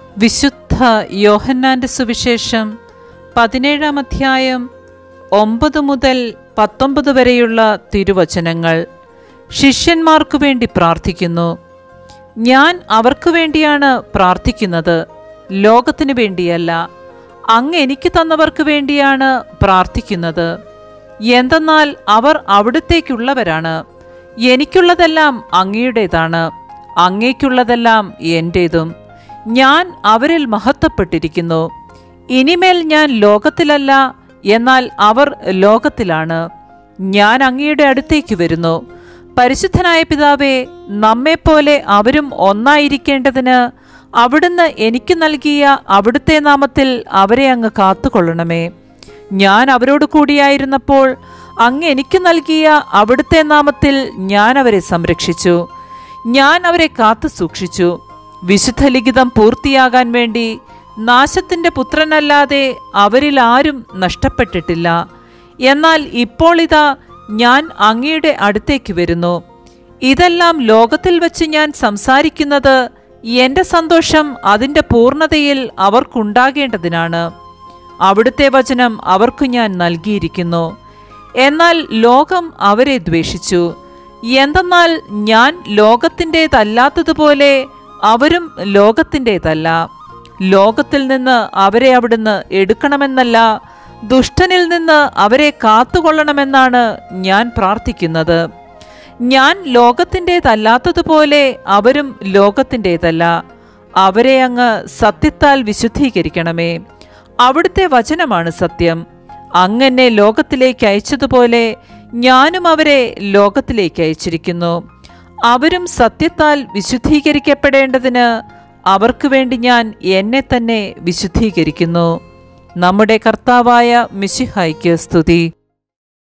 വിശുദ്ധ യോഹന്നാന്റെ സുവിശേഷം പതിനേഴാം അധ്യായം ഒമ്പത് മുതൽ പത്തൊമ്പത് വരെയുള്ള തിരുവചനങ്ങൾ ശിഷ്യന്മാർക്കു വേണ്ടി പ്രാർത്ഥിക്കുന്നു ഞാൻ അവർക്ക് വേണ്ടിയാണ് പ്രാർത്ഥിക്കുന്നത് ലോകത്തിനു വേണ്ടിയല്ല അങ്ങ് എനിക്ക് തന്നവർക്ക് വേണ്ടിയാണ് പ്രാർത്ഥിക്കുന്നത് എന്തെന്നാൽ അവർ അവിടുത്തേക്കുള്ളവരാണ് എനിക്കുള്ളതെല്ലാം അങ്ങയുടേതാണ് അങ്ങേക്കുള്ളതെല്ലാം എൻ്റേതും ഞാൻ അവരിൽ മഹത്വപ്പെട്ടിരിക്കുന്നു ഇനിമേൽ ഞാൻ ലോകത്തിലല്ല എന്നാൽ അവർ ലോകത്തിലാണ് ഞാൻ അങ്ങയുടെ അടുത്തേക്ക് വരുന്നു പരിശുദ്ധനായ പിതാവേ നമ്മെപ്പോലെ അവരും ഒന്നായിരിക്കേണ്ടതിന് അവിടുന്ന് എനിക്ക് നൽകിയ അവിടുത്തെ നാമത്തിൽ അവരെ അങ്ങ് കാത്തുകൊള്ളണമേ ഞാൻ അവരോട് കൂടിയായിരുന്നപ്പോൾ അങ്ങ് എനിക്ക് നൽകിയ അവിടുത്തെ നാമത്തിൽ ഞാൻ അവരെ സംരക്ഷിച്ചു ഞാൻ അവരെ കാത്തു സൂക്ഷിച്ചു വിശുദ്ധ ലിഖിതം പൂർത്തിയാകാൻ വേണ്ടി നാശത്തിന്റെ പുത്രനല്ലാതെ അവരിൽ ആരും നഷ്ടപ്പെട്ടിട്ടില്ല എന്നാൽ ഇപ്പോൾ ഇതാ ഞാൻ അങ്ങയുടെ അടുത്തേക്ക് വരുന്നു ഇതെല്ലാം ലോകത്തിൽ വച്ച് ഞാൻ സംസാരിക്കുന്നത് എന്റെ സന്തോഷം അതിന്റെ പൂർണ്ണതയിൽ അവർക്കുണ്ടാകേണ്ടതിനാണ് അവിടുത്തെ വചനം അവർക്കു ഞാൻ നൽകിയിരിക്കുന്നു എന്നാൽ ലോകം അവരെ ദ്വേഷിച്ചു എന്തെന്നാൽ ഞാൻ ലോകത്തിൻ്റേതല്ലാത്തതുപോലെ അവരും ലോകത്തിൻ്റേതല്ല ലോകത്തിൽ നിന്ന് അവരെ അവിടുന്ന് എടുക്കണമെന്നല്ല ദുഷ്ടനിൽ നിന്ന് അവരെ കാത്തുകൊള്ളണമെന്നാണ് ഞാൻ പ്രാർത്ഥിക്കുന്നത് ഞാൻ ലോകത്തിൻ്റേതല്ലാത്തതുപോലെ അവരും ലോകത്തിൻ്റേതല്ല അവരെ അങ്ങ് സത്യത്താൽ വിശുദ്ധീകരിക്കണമേ അവിടുത്തെ വചനമാണ് സത്യം അങ്ങനെ ലോകത്തിലേക്ക് അയച്ചതുപോലെ ഞാനും അവരെ ലോകത്തിലേക്ക് അയച്ചിരിക്കുന്നു അവരും സത്യത്താൽ വിശുദ്ധീകരിക്കപ്പെടേണ്ടതിന് അവർക്ക് വേണ്ടി ഞാൻ എന്നെ തന്നെ വിശുദ്ധീകരിക്കുന്നു നമ്മുടെ കർത്താവായ മിശിഹായ്ക്ക് സ്തുതി